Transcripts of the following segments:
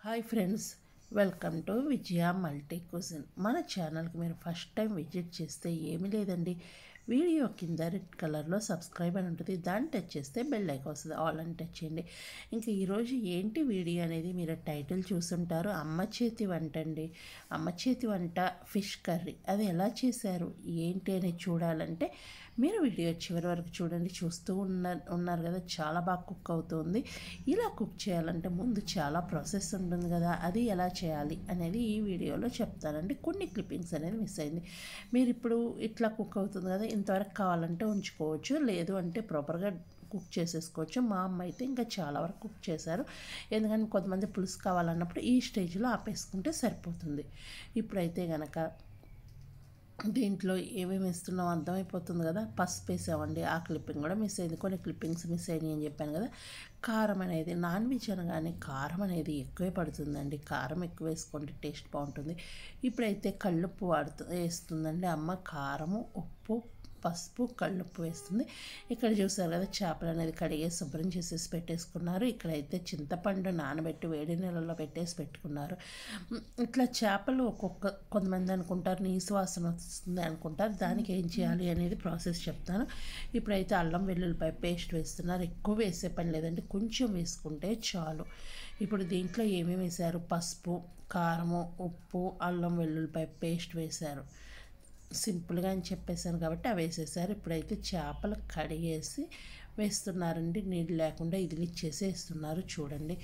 hi friends welcome to Vijaya multi cuisine మన ఛానల్కి మీరు ఫస్ట్ టైం విజిట్ చేస్తే ఏమీ లేదండి వీడియో కింద రెడ్ కలర్లో సబ్స్క్రైబ్ అని ఉంటుంది దాన్ని టచ్ చేస్తే బెల్ ఐకాన్ వస్తుంది ఆల్ అని టచ్ చేయండి ఇంకా ఈరోజు ఏంటి వీడియో అనేది మీరు టైటిల్ చూసుంటారు అమ్మ చేతి వంట అండి అమ్మ చేతి వంట ఫిష్ కర్రీ అది ఎలా చేశారు ఏంటి అనేది చూడాలంటే మీరు వీడియో చివరి వరకు చూడండి చూస్తూ ఉన్న ఉన్నారు కదా చాలా బాగా కుక్ అవుతుంది ఇలా కుక్ చేయాలంటే ముందు చాలా ప్రాసెస్ ఉంటుంది కదా అది ఎలా చేయాలి అనేది ఈ వీడియోలో చెప్తానండి కొన్ని క్లిప్పింగ్స్ అనేది మిస్ అయింది మీరు ఇప్పుడు ఇట్లా కుక్ అవుతుంది కదా ఇంతవరకు కావాలంటే ఉంచుకోవచ్చు లేదు అంటే ప్రాపర్గా కుక్ చేసేసుకోవచ్చు మా అమ్మ అయితే ఇంకా చాలా వరకు కుక్ చేశారు ఎందుకంటే కొంతమంది పులుసు కావాలన్నప్పుడు ఈ స్టేజ్లో ఆపేసుకుంటే సరిపోతుంది ఇప్పుడైతే కనుక దీంట్లో ఏమేమి వేస్తున్నాం అర్థమైపోతుంది కదా పసుపు వేసామండి ఆ క్లిప్పింగ్ కూడా మిస్ అయింది కొన్ని క్లిప్పింగ్స్ మిస్ అయినాయి అని చెప్పాను కదా కారం అనేది నాన్ వెజ్ అనగానే కారం అనేది ఎక్కువే పడుతుందండి కారం ఎక్కువ వేసుకుంటే టేస్ట్ బాగుంటుంది ఇప్పుడైతే కళ్ళుప్పు వాడుతూ వేస్తుందండి అమ్మ కారము ఉప్పు పసుపు కళ్ళుప్పు వేస్తుంది ఇక్కడ చూసారు కదా చేపలు అనేది కడిగే శుభ్రం చేసేసి పెట్టేసుకున్నారు ఇక్కడైతే చింతపండు నానబెట్టి వేడి నీళ్ళలో పెట్టేసి పెట్టుకున్నారు ఇట్లా చేపలు ఒక్కొక్క కొంతమంది అనుకుంటారు నీసు వాసన వస్తుంది అనుకుంటారు దానికి ఏం చేయాలి అనేది ప్రాసెస్ చెప్తాను ఇప్పుడైతే అల్లం వెల్లుల్లిపాయ పేస్ట్ వేస్తున్నారు ఎక్కువ వేసే పని లేదండి కొంచెం వేసుకుంటే చాలు ఇప్పుడు దీంట్లో ఏమేమి వేశారు పసుపు కారము ఉప్పు అల్లం వెల్లుల్లిపాయ పేస్ట్ వేశారు సింపుల్గా అని చెప్పేశాను కాబట్టి అవి వేసేసారు ఇప్పుడైతే చేపలు కడిగేసి వేస్తున్నారండి నీళ్ళు లేకుండా ఇదిలిచ్చేసి వేస్తున్నారు చూడండి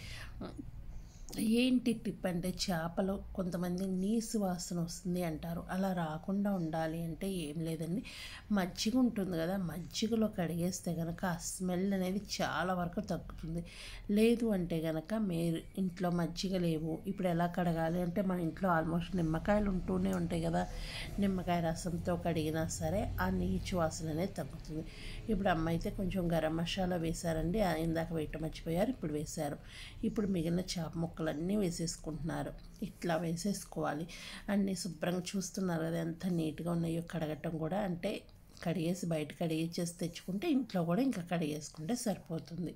ఏంటి టిప్ అంటే చేపలు కొంతమంది నీసు వాసన వస్తుంది అంటారు అలా రాకుండా ఉండాలి అంటే ఏం లేదండి మజ్జిగ ఉంటుంది కదా మజ్జిగలో కడిగేస్తే కనుక ఆ స్మెల్ అనేది చాలా వరకు తగ్గుతుంది లేదు అంటే కనుక మీరు ఇంట్లో మజ్జిగ లేవు ఇప్పుడు ఎలా కడగాలి అంటే మన ఇంట్లో ఆల్మోస్ట్ నిమ్మకాయలు ఉంటూనే ఉంటాయి కదా నిమ్మకాయ రసంతో కడిగినా సరే ఆ నీచు వాసన అనేది తగ్గుతుంది ఇప్పుడు అమ్మ అయితే కొంచెం గరం మసాలా వేశారండి ఇందాక వేయటం మర్చిపోయారు ఇప్పుడు వేశారు ఇప్పుడు మిగిలిన చేప ముక్కలన్నీ వేసేసుకుంటున్నారు ఇట్లా వేసేసుకోవాలి అన్నీ శుభ్రంగా చూస్తున్నారు కదా ఎంత నీట్గా ఉన్నాయో కడగటం కూడా అంటే కడిగేసి బయట కడిగేసేసి తెచ్చుకుంటే ఇంట్లో కూడా ఇంకా కడిగేసుకుంటే సరిపోతుంది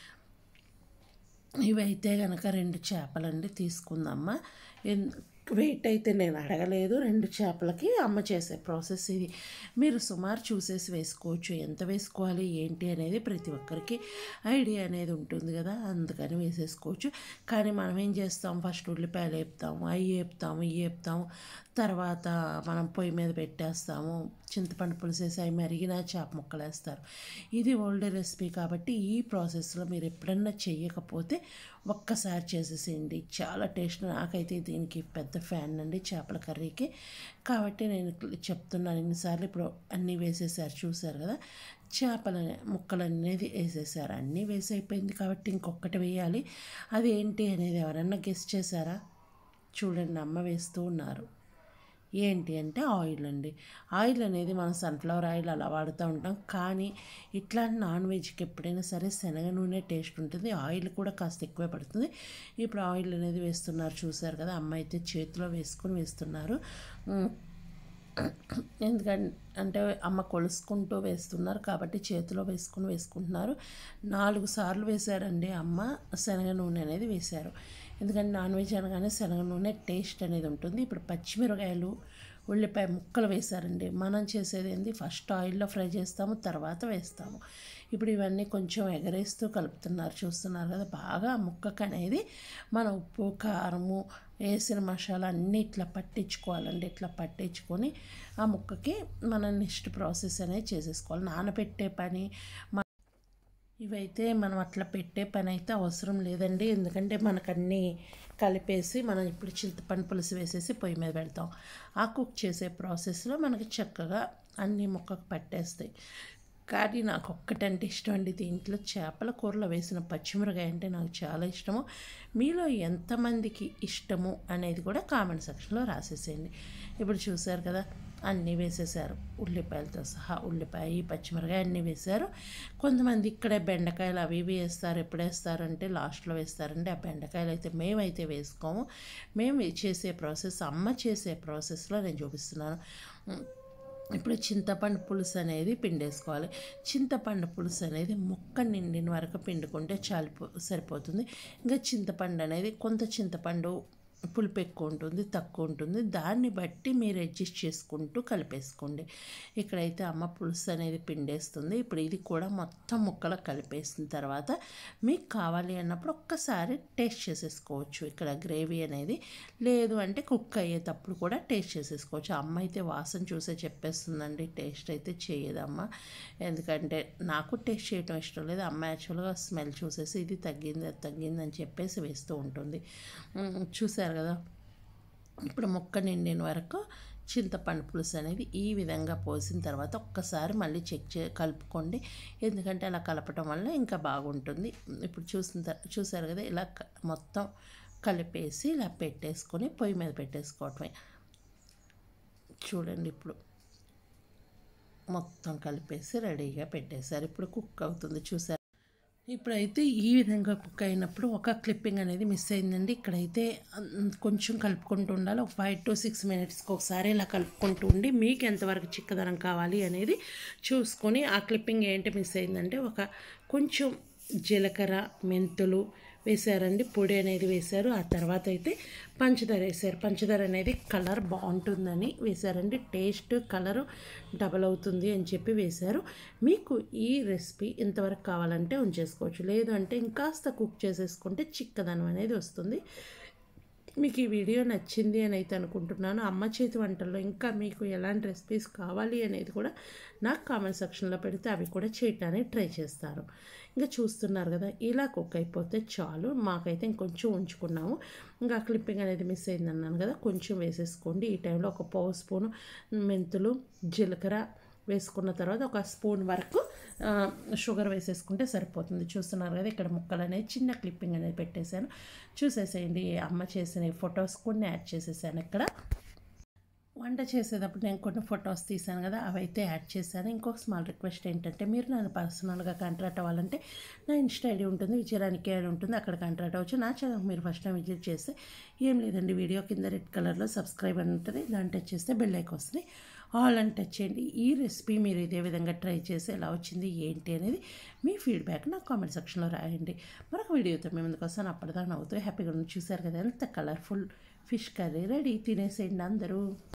ఇవైతే కనుక రెండు చేపలండి తీసుకుందమ్మా వెయిట్ అయితే నేను అడగలేదు రెండు చేపలకి అమ్మ చేసే ప్రాసెస్ ఇది మీరు సుమారు చూసేసి వేసుకోవచ్చు ఎంత వేసుకోవాలి ఏంటి అనేది ప్రతి ఒక్కరికి ఐడియా అనేది ఉంటుంది కదా అందుకని వేసేసుకోవచ్చు కానీ మనం ఏం చేస్తాం ఫస్ట్ ఉల్లిపాయలు వేపుతాము అవి వేపుతాము ఇవి వేపుతాము తర్వాత మనం పొయ్యి మీద పెట్టేస్తాము చింతపండు పులుసేసి అవి మరిగిన చేప ముక్కలు వేస్తారు ఇది ఓల్డ్ రెసిపీ కాబట్టి ఈ ప్రాసెస్లో మీరు ఎప్పుడన్నా చెయ్యకపోతే ఒక్కసారి చేసేసేయండి చాలా టేస్ట్ నాకైతే దీనికి పెద్ద ఫ్యాన్ అండి చేపల కర్రీకి కాబట్టి నేను చెప్తున్నాను ఎన్నిసార్లు ఇప్పుడు అన్నీ వేసేసారు చూసారు కదా చేపల ముక్కలు అనేది వేసేసారు అన్నీ వేసి అయిపోయింది కాబట్టి ఇంకొకటి వేయాలి అది ఏంటి అనేది ఎవరన్నా గెస్ట్ చేశారా చూడండి అమ్మ వేస్తూ ఉన్నారు ఏంటి అంటే ఆయిల్ అండి ఆయిల్ అనేది మనం సన్ఫ్లవర్ ఆయిల్ అలా వాడుతూ ఉంటాం కానీ ఇట్లాంటి నాన్ వెజ్కి ఎప్పుడైనా సరే శనగ నూనె టేస్ట్ ఉంటుంది ఆయిల్ కూడా కాస్త ఎక్కువే పడుతుంది ఇప్పుడు ఆయిల్ అనేది వేస్తున్నారు చూసారు కదా అమ్మ అయితే చేతిలో వేసుకొని వేస్తున్నారు ఎందుకంటే అంటే అమ్మ కొలుసుకుంటూ వేస్తున్నారు కాబట్టి చేతిలో వేసుకుని వేసుకుంటున్నారు నాలుగు సార్లు వేశారండి అమ్మ శనగ నూనె అనేది వేశారు ఎందుకంటే నాన్ వెజ్ అనగానే శనగ నూనె టేస్ట్ అనేది ఉంటుంది ఇప్పుడు పచ్చిమిరకాయలు ఉల్లిపాయ ముక్కలు వేశారండి మనం చేసేది ఏంది ఫస్ట్ ఆయిల్లో ఫ్రై చేస్తాము తర్వాత వేస్తాము ఇప్పుడు ఇవన్నీ కొంచెం ఎగరేస్తూ కలుపుతున్నారు చూస్తున్నారు కదా బాగా ముక్కకు అనేది మన ఉప్పు కారము వేసిన మసాలా అన్నీ ఇట్లా పట్టించుకోవాలండి ఇట్లా పట్టించుకొని ఆ ముక్కకి మన నెక్స్ట్ ప్రాసెస్ అనేది చేసేసుకోవాలి నానబెట్టే పని ఇవైతే మనం అట్లా పెట్టే పని అయితే అవసరం లేదండి ఎందుకంటే మనకన్నీ కలిపేసి మనం ఇప్పుడు చింతపండు పులుసు వేసేసి పొయ్యి మీద పెడతాం ఆ కుక్ చేసే ప్రాసెస్లో మనకి చక్కగా అన్ని ముక్కకు పట్టేస్తాయి కానీ నాకు ఒక్కటంటే ఇష్టం అండి దీంట్లో చేపల కూరలో వేసిన పచ్చిమిరకాయ అంటే నాకు చాలా ఇష్టము మీలో ఎంతమందికి ఇష్టము అనేది కూడా కామెంట్ సెక్షన్లో రాసేసేయండి ఇప్పుడు చూసారు కదా అన్నీ వేసేసారు ఉల్లిపాయలతో సహా ఉల్లిపాయ పచ్చిమిరకాయ అన్నీ వేశారు కొంతమంది ఇక్కడే బెండకాయలు అవి ఇవి వేస్తారు ఎప్పుడు వేస్తారంటే లాస్ట్లో వేస్తారండి ఆ బెండకాయలు అయితే మేమైతే వేసుకోము మేము చేసే ప్రాసెస్ అమ్మ చేసే ప్రాసెస్లో నేను చూపిస్తున్నాను ఇప్పుడు చింతపండు పులుసు అనేది పిండేసుకోవాలి చింతపండు పులుసు అనేది ముక్క నిండిన వరకు పిండుకుంటే చాలు సరిపోతుంది ఇంకా చింతపండు అనేది కొంత చింతపండు పులుపు ఎక్కువ ఉంటుంది తక్కువ ఉంటుంది దాన్ని బట్టి మీరు అడ్జస్ట్ చేసుకుంటూ కలిపేసుకోండి ఇక్కడైతే అమ్మ పులుసు అనేది పిండేస్తుంది ఇప్పుడు ఇది కూడా మొత్తం ముక్కలు కలిపేసిన తర్వాత మీకు కావాలి అన్నప్పుడు ఒక్కసారి టేస్ట్ చేసేసుకోవచ్చు ఇక్కడ గ్రేవీ అనేది లేదు అంటే కుక్ అయ్యేటప్పుడు కూడా టేస్ట్ చేసేసుకోవచ్చు అమ్మ అయితే వాసన చూసే చెప్పేస్తుందండి టేస్ట్ అయితే చేయదమ్మ ఎందుకంటే నాకు టేస్ట్ చేయటం ఇష్టం లేదు అమ్మ యాక్చువల్గా స్మెల్ చూసేసి ఇది తగ్గింది అది తగ్గింది అని చెప్పేసి వేస్తూ ఉంటుంది మ్, చూసారు కదా ఇప్పుడు ముక్క నిండిన వరకు చింతపండు పులుసు అనేది ఈ విధంగా పోసిన తర్వాత ఒక్కసారి మళ్ళీ చెక్ చే కలుపుకోండి ఎందుకంటే అలా కలపటం వల్ల ఇంకా బాగుంటుంది ఇప్పుడు చూసిన తర్- చూసారు కదా ఇలా క- మొత్తం కలిపేసి ఇలా పెట్టేసుకొని పొయ్యి మీద పెట్టేసుకోవటమే చూడండి ఇప్పుడు మొత్తం కలిపేసి రెడీగా పెట్టేశారు ఇప్పుడు కుక్ అవుతుంది చూసారు ఇప్పుడైతే ఈ విధంగా కుక్ అయినప్పుడు ఒక క్లిప్పింగ్ అనేది మిస్ అయిందండి ఇక్కడైతే అం, కొంచెం కలుపుకుంటూ ఉండాలి ఒక ఫైవ్ టు సిక్స్ మినిట్స్కి ఒకసారి ఇలా కలుపుకుంటూ ఉండి మీకు ఎంతవరకు చిక్కదనం కావాలి అనేది చూసుకొని ఆ క్లిప్పింగ్ ఏంటి మిస్ అయిందంటే ఒక కొంచెం జీలకర్ర మెంతులు వేశారండి పొడి అనేది వేశారు ఆ తర్వాత అయితే పంచదార వేశారు పంచదార అనేది కలర్ బాగుంటుందని వేశారండి టేస్ట్ కలరు డబల్ అవుతుంది అని చెప్పి వేశారు మీకు ఈ రెసిపీ ఇంతవరకు కావాలంటే ఉంచేసుకోవచ్చు లేదు అంటే ఇంకాస్త కుక్ చేసేసుకుంటే చిక్కదనం అనేది వస్తుంది మీకు ఈ వీడియో నచ్చింది అని అయితే అనుకుంటున్నాను అమ్మ చేతి వంటల్లో ఇంకా మీకు ఎలాంటి రెసిపీస్ కావాలి అనేది కూడా నాకు కామెంట్ సెక్షన్లో పెడితే అవి కూడా చేయటానికి ట్రై చేస్తారు ఇంకా చూస్తున్నారు కదా ఇలా కుక్ అయిపోతే చాలు మాకైతే ఇంకొంచెం ఉంచుకున్నాము ఇంకా క్లిప్పింగ్ అనేది మిస్ అయింది అన్నాను కదా కొంచెం వేసేసుకోండి ఈ టైంలో ఒక పావు స్పూను మెంతులు జీలకర్ర వేసుకున్న తర్వాత ఒక స్పూన్ వరకు ఆ, షుగర్ వేసేసుకుంటే సరిపోతుంది చూస్తున్నారు కదా ఇక్కడ ముక్కలు అనేది చిన్న క్లిప్పింగ్ అనేది పెట్టేశాను చూసేసేయండి అమ్మ చేసిన ఫొటోస్ కొన్ని యాడ్ చేసేసాను ఇక్కడ వంట చేసేటప్పుడు నేను కొన్ని ఫొటోస్ తీసాను కదా అవైతే యాడ్ చేశాను ఇంకొక స్మాల్ రిక్వెస్ట్ ఏంటంటే మీరు నన్ను పర్సనల్గా కాంటాక్ట్ అవ్వాలంటే నా ఇన్స్టా ఐడి ఉంటుంది విజయరానికి ఐడి ఉంటుంది అక్కడ కాంటాక్ట్ అవ్వచ్చు నా ఛానల్ మీరు ఫస్ట్ టైం విజిట్ చేస్తే ఏం లేదండి వీడియో కింద రెడ్ కలర్లో సబ్స్క్రైబ్ అని ఉంటుంది దాన్ని టచ్ చేస్తే బెల్ ఐకాన్ వస్తుంది ఆల్ అని టచ్ చేయండి ఈ రెసిపీ మీరు ఇదే విధంగా ట్రై చేసి ఎలా వచ్చింది ఏంటి అనేది మీ ఫీడ్బ్యాక్ నాకు కామెంట్ సెక్షన్లో రాయండి మరొక వీడియోతో మేము ముందుకు వస్తాను అప్పటిదాకా నవ్వుతూ హ్యాపీగా చూసారు కదా ఎంత కలర్ఫుల్ ఫిష్ కర్రీ రెడీ తినేసేయండి అందరూ